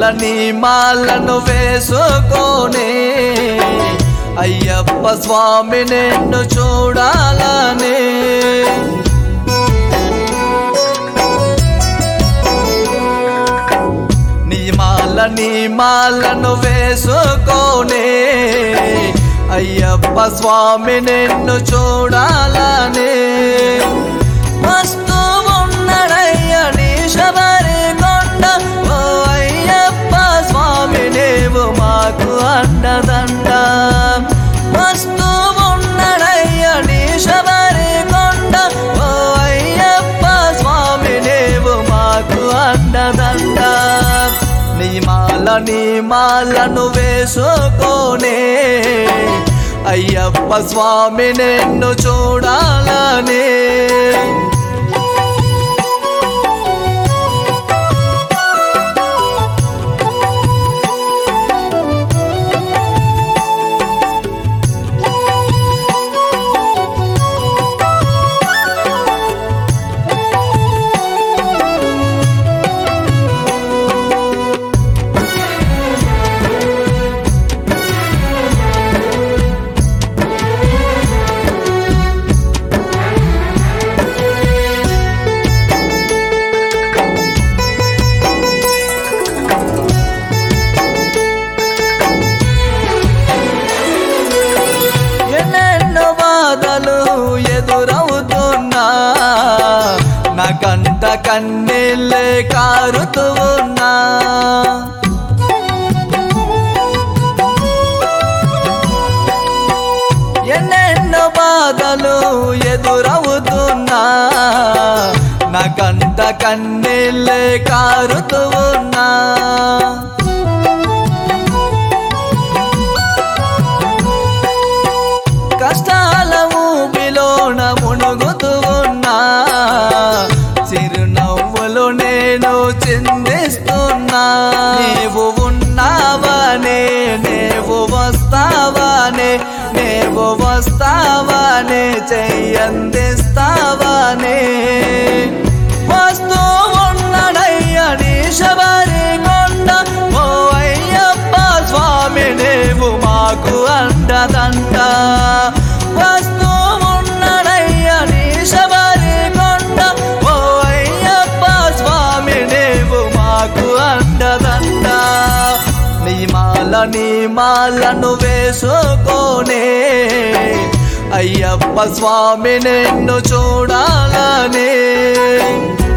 నీ మాలను వేసుకోనే అయ్యప్ప స్వామి నిన్ను చూడాలనే నీ మాల నీ మాలను వేసుకోనే అయ్యప్ప స్వామి నిన్ను చూడాలనే వస్తూ ఉన్నడయ్య నీ శబరి కొండ ఓ అయ్యప్ప స్వామి నీవు మాకు అండదండ వస్తూ ఉన్నడయ్య నీ శబరి కొండ ఓ అయ్యప్ప స్వామి నీవు మాకు అండదండ నీ మాల నీ మాలను వేసుకోనే అయ్యప్ప స్వామి నిన్ను చూడాలనే ఎన్నెన్నో బాధలు ఎదురవుతున్నా నా కంట కన్నీళ్ళే కారుతూ ఉన్నా ఎన్నెన్నో బాధలు ఎదురవుతున్నా నా కంట కన్నీళ్ళే కారుతూ ఉన్నా కష్టాల ఊబిలోన మునుగుతూ ఉన్నా చిరునవ్వులు నేను చిందిస్తున్నా నీవు ఉన్నావనే నీవు వస్తావనే నీవు వస్తావనే చెయ్యందిస్తావనే వస్తూ ఉన్నడయ్య నీ శబరి కొండ ఓ అయ్యప్ప స్వామి నీవు మాకు అండదండ వస్తూ ఉన్నడయ్య నీ శబరి కొండ ఓ అయ్యప్ప స్వామి నీవు మాకు అండదండ నీ మాల నీ మాలను వేసుకోనే అయ్యప్ప స్వామి నిన్ను చూడాలనే